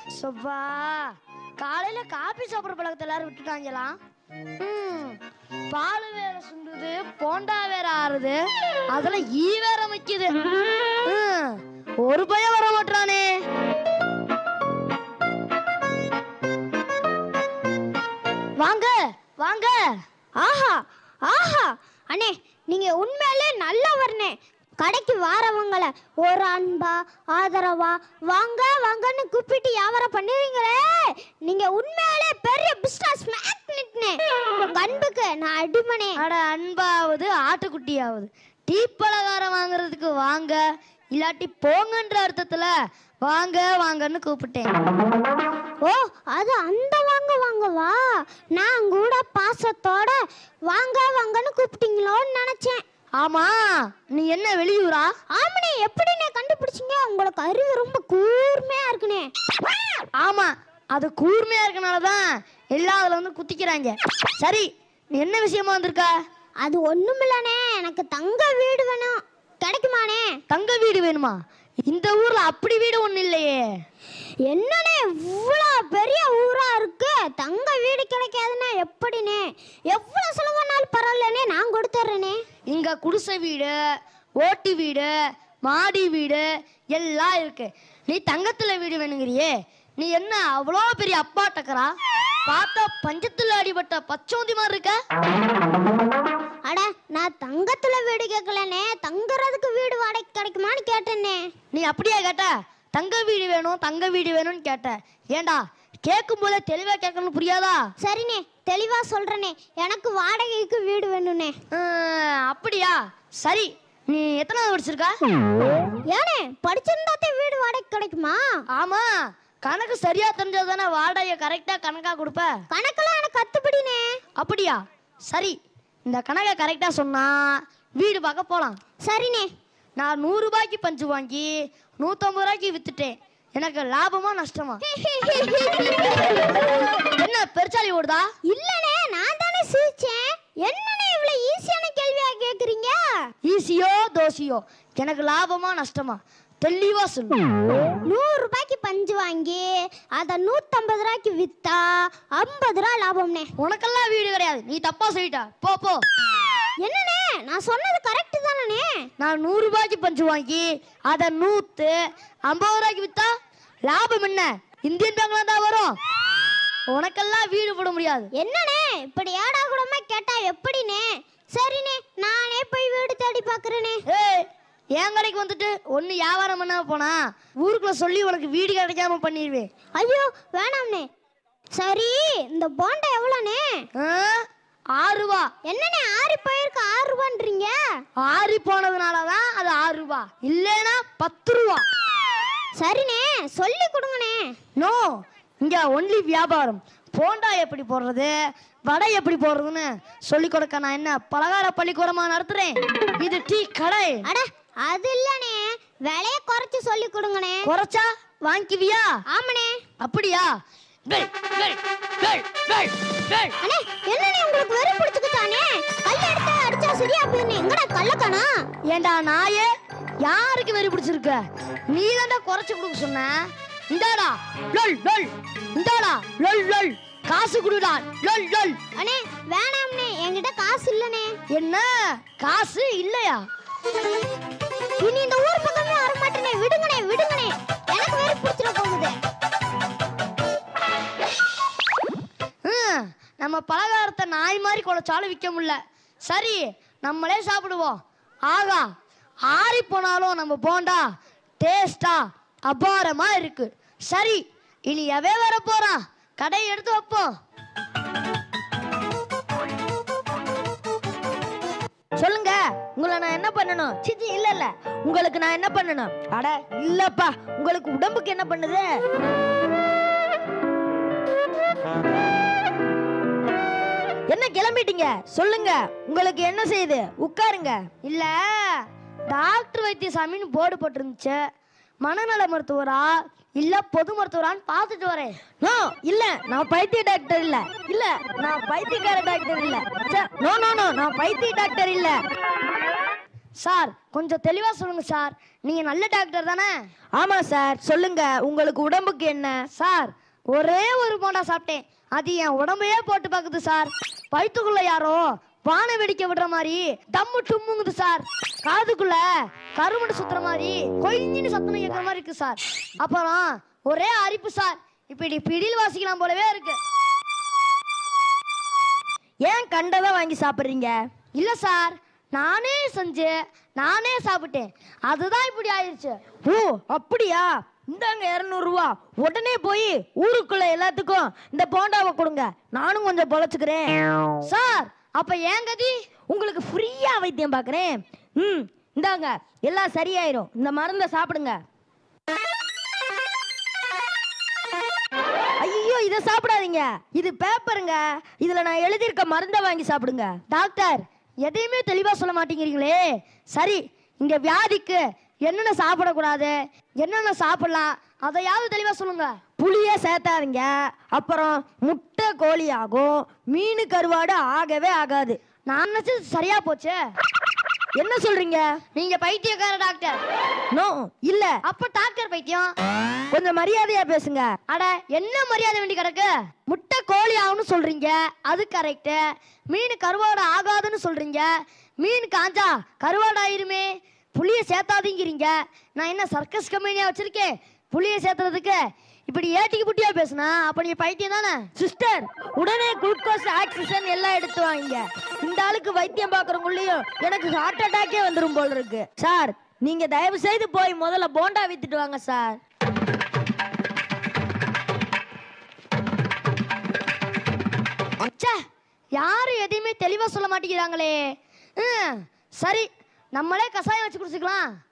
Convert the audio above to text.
சொப்பா காலையில காபி சாப்பிட்ற பழக்கத்தை எல்லாரும் விட்டுட்டாங்களாம் ம், பால் வேற சுண்டுது போண்டா வேற ஆறுது அதுல ஈ வேற வைக்குது ம், ஒரு பையன் வர மாட்டானே வாங்க வாங்க ஆஹா ஆஹா அண்ணே நீங்க உண்மையிலே நல்லவர்னே கடைக்கு வாரவங்கள ஒரு அன்பா ஆதரவா வாங்க வாங்கன்னு கூப்பிட்டு வியாபாரம் பண்ணுவீங்களே நீங்க உண்மையிலே பெரிய பிசினஸ் மேக்னெட்னே உங்க அன்புக்கு நான் அடிமனே அட அன்பாவது ஆட்டுக்குட்டியாவது டீ பலகாரம் வாங்குறதுக்கு வாங்க இல்லாட்டி போங்கன்ற அர்த்தத்துல வாங்க வாங்கன்னு கூப்பிட்டேன் ஓ அது அந்த வாங்க வாங்கவா நான் கூட பாசத்தோட வாங்க வாங்கன்னு கூப்பிட்டீங்களோன்னு நினைச்சேன் ஆமா நீ என்ன வெளியூரா ஆமனே எப்படிண்ணே கண்டுபிடிச்சீங்க உங்களுக்கு அறிவு ரொம்ப கூர்மையா இருக்குனே ஆமா அது கூர்மையா இருக்கனால தான் எல்லாம் அதுல வந்து குத்திக்கிறாங்க சரி நீ என்ன விஷயமா வந்திருக்க அது ஒண்ணுமில்லண்ணே எனக்கு தங்க வீடு வேணும் கிடைக்குமாண்ணே தங்க வீடு வேணுமா இந்த ஊர்ல அப்படி வீடு ஒண்ணு இல்லையே என்னண்ணே இவ்வளோ பெரிய ஊரா இருக்கு தங்க வீடு கிடைக்காதுன்னா எப்படிண்ணே எவ்வளோ செலவானாலும் பரவாயில்லண்ணே நான் கொடுத்துட்றேனே இங்க குடிசை வீடு ஓட்டு வீடு மாடி வீடு எல்லாம் இருக்கு நீ தங்கத்துல வீடு வேணுங்கிறியே நீ என்ன அவ்வளோ பெரிய அப்பா டக்கரா பார்த்தா பஞ்சத்துல அடிபட்ட பச்சோந்தி மாதிரி இருக்க அட நான் தங்கத்துல வீடு கேட்கலண்ணே தங்குறதுக்கு வீடு வாடகை கிடைக்குமான்னு கேட்டேனே நீ அப்படியே கேட்ட தங்க வீடு வேணும் தங்க வீடு வேணும்னு கேட்ட ஏண்டா கேட்கும் போதே தெளிவா கேட்கணும் புரியாதா சரிண்ணே தெளிவா சொல்றேனே எனக்கு வாடகைக்கு வீடு வேணும்னே அஹ், அப்படியா சரி நீ எத்தனாவது படிச்சிருக்க ஏனே படிச்சிருந்தாத்தே வீடு வாடகை கிடைக்குமா ஆமா கணக்கு சரியா தெரிஞ்சதானே வாடகையை கரெக்டா கணக்கா கொடுப்ப கணக்கெல்லாம் எனக்கு கத்துப்படினே அப்படியா சரி இந்த கணக்கை கரெக்டாக சொன்னா வீடு பார்க்க போகலாம் சரிண்ணே நான் நூறு ரூபாய்க்கு பஞ்சு வாங்கி நூற்றம்பது ரூபாய்க்கு வித்துட்டேன் எனக்கு லாபமா நஷ்டமா என்ன பெருச்சாலி ஓடுதா இல்லனே நான் தானே சிரிச்சேன் என்னனே இவ்வளவு ஈஸியான கேள்வியா கேக்குறீங்க ஈஸியோ தோசையோ எனக்கு லாபமா நஷ்டமா தெளிவா சொல்லு நூறு ரூபாய்க்கு பஞ்சு வாங்கி அதை நூத்தம்பது ரூபாய்க்கு வித்தா ஐம்பது ரூபா லாபம்னே உனக்கெல்லாம் வீடு கிடையாது நீ தப்பா சொல்லிட்ட போ போ என்னனே நான் சொன்னது கரெக்ட் தானே நான் நூறு ரூபாய்க்கு பஞ்சு வாங்கி அதை நூத்து ஐம்பது ரூபாய்க்கு வித்தா லாபம் என்ன இந்தியன் பேங்க்ல தான் வரும் உனக்கெல்லாம் வீடு போட முடியாது என்னனே இப்படி ஏடா கூடமா கேட்டா எப்படினே சரிண்ணே நானே போய் வீடு தேடி பாக்குறேனே ஏய் என் கடைக்கு வந்துட்டு ஒன்று வியாபாரம் பண்ண போனா ஊருக்குள்ள சொல்லி உனக்கு வீடு கிடைக்காம பண்ணிடுவேன் ஐயோ வேணாம்னே சரி இந்த போண்டா எவ்வளோண்ணே ஆ? ஆறு ரூபா என்னண்ணே ஆறி போயிருக்கு ஆறு ரூபான்றீங்க ஆறி போனதுனால தான் அது ஆறு ரூபா இல்லைன்னா பத்து ரூபா சரிண்ணே சொல்லி கொடுங்கண்ணே நோ இங்க ஒன்லி வியாபாரம் போண்டா எப்படி போடுறது வடை எப்படி போடுறதுன்னு சொல்லி கொடுக்க நான் என்ன பலகார பள்ளிக்கூடமா நடத்துறேன் இது டீ கடை அட அது இல்லண்ணே விலைய குறைச்சு சொல்லி கொடுங்கண்ணே குறைச்சா வாங்கிக்குவியா ஆமாண்ணே அப்படியா டேய், டேய், டேய், டேய், டேய். அண்ணே என்னண்ணே உங்களுக்கு வெறி பிடிச்சுக்கிட்டானே கல் எடுத்து அடிச்சா சரியா போயிருந்தே எங்கடா கள்ளக்கணா ஏண்டா நாயே யாருக்கு வெறி பிடிச்சிருக்க நீ தாண்டா குறைச்சு கொடுக்க சொன்ன இந்தாடா லொல் லொல் இந்தாடா லொல் லொல் காசு குடுடா லொல் லொல் அண்ணே வேணாம்ண்ணே என்கிட்ட காசு இல்லண்ணே என்ன காசு இல்லையா இனி இந்த ஊர் பக்கமே வர மாட்டேனே விடுங்கண்ணே விடுங்கண்ணே எனக்கு வெறி பிடிச்சிட போகுது ஹம், நம்ம பலகாரத்தை நாய் மாதிரி குலைச்சாலும் விற்க முடியல சரி நம்மளே சாப்பிடுவோம் ஆகா ஆறி போனாலும் நம்ம போண்டா டேஸ்டா அபாரமா இருக்கு சரி இனி எவே வர போறான் கடையை எடுத்து வைப்போம் சொல்லுங்க உங்களை நான் என்ன பண்ணணும் சிச்சி இல்ல இல்ல உங்களுக்கு நான் என்ன பண்ணணும் அட இல்லப்பா உங்களுக்கு உடம்புக்கு என்ன பண்ணுது என்ன கிளம்பிட்டீங்க சொல்லுங்க உங்களுக்கு என்ன செய்யுது உட்காருங்க இல்ல டாக்டர் வைத்தியசாமின்னு போர்டு போட்டிருந்துச்சு மனநல மருத்துவரா இல்ல பொது மருத்துவரான்னு பார்த்துட்டு வரேன் நோ இல்ல நான் பைத்திய டாக்டர் இல்ல இல்ல நான் பைத்தியக்கார டாக்டர் இல்ல ச்சே, நோ நோ நோ நான் பைத்திய டாக்டர் இல்ல சார் கொஞ்சம் தெளிவா சொல்லுங்க சார் நீங்க நல்ல டாக்டர் தானே ஆமா சார் சொல்லுங்க உங்களுக்கு உடம்புக்கு என்ன சார் ஒரே ஒரு போண்டா சாப்பிட்டேன் அது என் உடம்பையே போட்டு பார்க்குது சார் வயிற்றுக்குள்ள யாரோ பானை வெடிக்க விடுற மாதிரி தம்மு டும்முங்குது சார் காதுக்குள்ள கருமண்டு சுத்துற மாதிரி கொய்ஞ்சின்னு சத்தம் கேட்குற மாதிரி இருக்கு சார் அப்புறம் ஒரே அரிப்பு சார் இப்படி பிடியில் வாசிக்கலாம் போலவே இருக்கு ஏன் கண்டதை வாங்கி சாப்பிடுறீங்க இல்ல சார் நானே செஞ்சு நானே சாப்பிட்டேன் அதுதான் இப்படி ஆயிருச்சு ஓ அப்படியா இந்தாங்க இரநூறுவா உடனே போய் ஊருக்குள்ள எல்லாத்துக்கும் இந்த போண்டாவை கொடுங்க நானும் கொஞ்சம் பொழைச்சுக்கிறேன் சார் அப்ப ஏன் கதி உங்களுக்கு ஃப்ரீயா வைத்தியம் பார்க்குறேன் ம் இந்தாங்க எல்லாம் சரியாயிரும் இந்த மருந்தை சாப்பிடுங்க ஐயோ இதை சாப்பிடாதீங்க இது பேப்பருங்க இதுல நான் எழுதியிருக்க மருந்தை வாங்கி சாப்பிடுங்க டாக்டர் எதையுமே தெளிவா சொல்ல மாட்டேங்கிறீங்களே சரி இந்த வியாதிக்கு என்னென்ன சாப்பிடக்கூடாது என்னென்ன சாப்பிடலாம் அதையாவது தெளிவா சொல்லுங்க புளிய சேர்த்தாதீங்க அப்புறம் முட்டை கோழி ஆகும் மீன் கருவாடு ஆகவே ஆகாது நான் நினைச்சது சரியா போச்சு என்ன சொல்றீங்க நீங்க பைத்தியக்கார டாக்டர் நோ இல்ல அப்ப டாக்டர் பைத்தியம் கொஞ்சம் மரியாதையா பேசுங்க அட என்ன மரியாதை வேண்டி கிடக்கு முட்டை கோழி ஆகும்னு சொல்றீங்க அது கரெக்ட் மீன் கருவாடு ஆகாதுன்னு சொல்றீங்க மீன் காஞ்சா கருவாடு ஆயிருமே புளிய சேர்த்தாதீங்கிறீங்க நான் என்ன சர்க்கஸ் கம்பெனியா வச்சிருக்கேன் புளிய சேர்த்துறதுக்கு இப்படி ஏட்டிக்கு புட்டியா பேசுனா அப்ப நீ பைத்தியம் தானே சிஸ்டர் உடனே குளுக்கோஸ் ஆக்சிஜன் எல்லாம் எடுத்து வாங்க இந்த ஆளுக்கு வைத்தியம் பார்க்கறவங்களையும் எனக்கு ஹார்ட் அட்டாக்கே வந்துரும் போல இருக்கு சார் நீங்க தயவு செய்து போய் முதல்ல போண்டா வித்துட்டு வாங்க சார் ச்சே யாரும் எதையுமே தெளிவா சொல்ல மாட்டேங்கிறாங்களே ம், சரி நம்மளே கசாயம் வச்சு குடிச்சுக்கலாம்